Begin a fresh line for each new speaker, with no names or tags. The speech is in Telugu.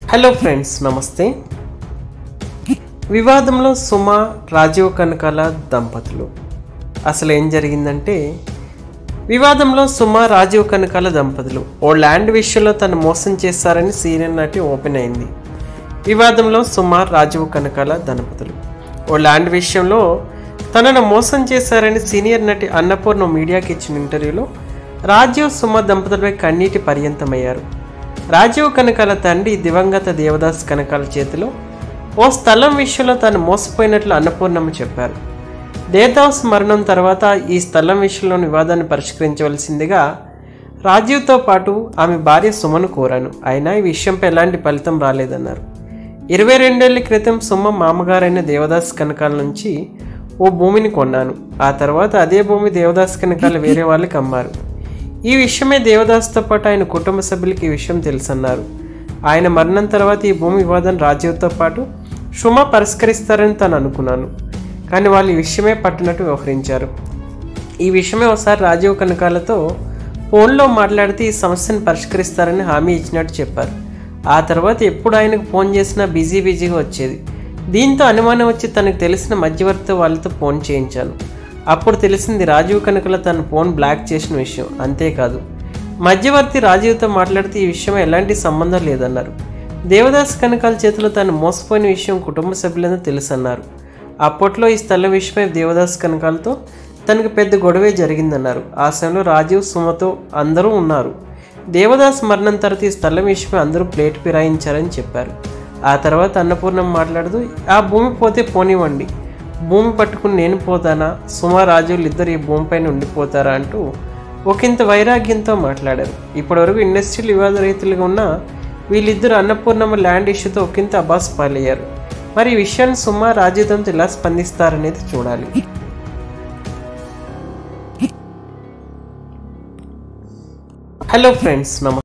హలో ఫ్రెండ్స్ నమస్తే వివాదంలో సుమ రాజీవ్ కనకాల దంపతులు అసలు ఏం జరిగిందంటే వివాదంలో సుమ రాజీవ్ కనకాల దంపతులు ఓ ల్యాండ్ విషయంలో తను మోసం చేశారని సీనియర్ నటి ఓపెన్ అయింది వివాదంలో సుమ రాజీవ్ కనకాల దంపతులు ఓ ల్యాండ్ విషయంలో తనను మోసం చేశారని సీనియర్ నటి అన్నపూర్ణ మీడియాకి ఇచ్చిన ఇంటర్వ్యూలో రాజీవ్ సుమ దంపతులపై కన్నీటి పర్యంతమయ్యారు రాజీవ్ కనకాల తండ్రి దివంగత దేవదాస్ కనకాల చేతిలో ఓ స్థలం విషయంలో తాను మోసపోయినట్లు అన్నపూర్ణమ్మ చెప్పారు దేవదాస్ మరణం తర్వాత ఈ స్థలం విషయంలో వివాదాన్ని పరిష్కరించవలసిందిగా రాజీవ్తో పాటు ఆమె భార్య సుమను కోరాను అయినా ఈ విషయంపై ఎలాంటి ఫలితం రాలేదన్నారు ఇరవై రెండేళ్ల క్రితం సుమ మామగారైన దేవదాస్ కనకాల నుంచి ఓ భూమిని కొన్నాను ఆ తర్వాత అదే భూమి దేవదాస్ కనకాలు వేరే వాళ్ళకి అమ్మారు ఈ విషయమే దేవదాస్తో పాటు ఆయన కుటుంబ సభ్యులకి ఈ విషయం తెలుసన్నారు ఆయన మరణం తర్వాత ఈ భూమి వివాదం రాజీవ్తో పాటు సుమ పరిష్కరిస్తారని తాను అనుకున్నాను కానీ వాళ్ళు ఈ విషయమే పట్టినట్టు వ్యవహరించారు ఈ విషయమే ఒకసారి రాజీవ్ కనకాలతో ఫోన్లో మాట్లాడితే ఈ సమస్యను పరిష్కరిస్తారని హామీ ఇచ్చినట్టు చెప్పారు ఆ తర్వాత ఎప్పుడు ఆయనకు ఫోన్ చేసినా బిజీ బిజీగా వచ్చేది దీంతో అనుమానం వచ్చి తనకు తెలిసిన మధ్యవర్తి వాళ్ళతో ఫోన్ చేయించాను అప్పుడు తెలిసింది రాజీవ్ కనకల తన ఫోన్ బ్లాక్ చేసిన విషయం అంతేకాదు మధ్యవర్తి రాజీవ్తో మాట్లాడితే ఈ విషయం ఎలాంటి సంబంధం లేదన్నారు దేవదాస్ కనకాల చేతిలో తను మోసపోయిన విషయం కుటుంబ సభ్యులందరూ తెలుసన్నారు అప్పట్లో ఈ స్థలం విషయమై దేవదాస్ కనకాలతో తనకు పెద్ద గొడవే జరిగిందన్నారు ఆ సమయంలో రాజీవ్ సుమతో అందరూ ఉన్నారు దేవదాస్ మరణం తర్వాత ఈ స్థలం విషయమై అందరూ ప్లేట్ ఫిరాయించారని చెప్పారు ఆ తర్వాత అన్నపూర్ణం మాట్లాడుతూ ఆ భూమి పోతే పోనివ్వండి భూమి పట్టుకుని నేను పోతానా సుమ రాజులు ఇద్దరు ఈ భూమిపైన ఉండిపోతారా అంటూ ఒకంత వైరాగ్యంతో మాట్లాడారు ఇప్పటివరకు ఇండస్ట్రియల్ వివాద రైతులుగా ఉన్న వీళ్ళిద్దరు అన్నపూర్ణమ్మ ల్యాండ్ ఇష్యూతో ఒకంత అబాస్ పాలయ్యారు మరి ఈ విషయాన్ని సుమ రాజీవ్తో ఎలా స్పందిస్తారనేది చూడాలి హలో ఫ్రెండ్స్ నమస్తే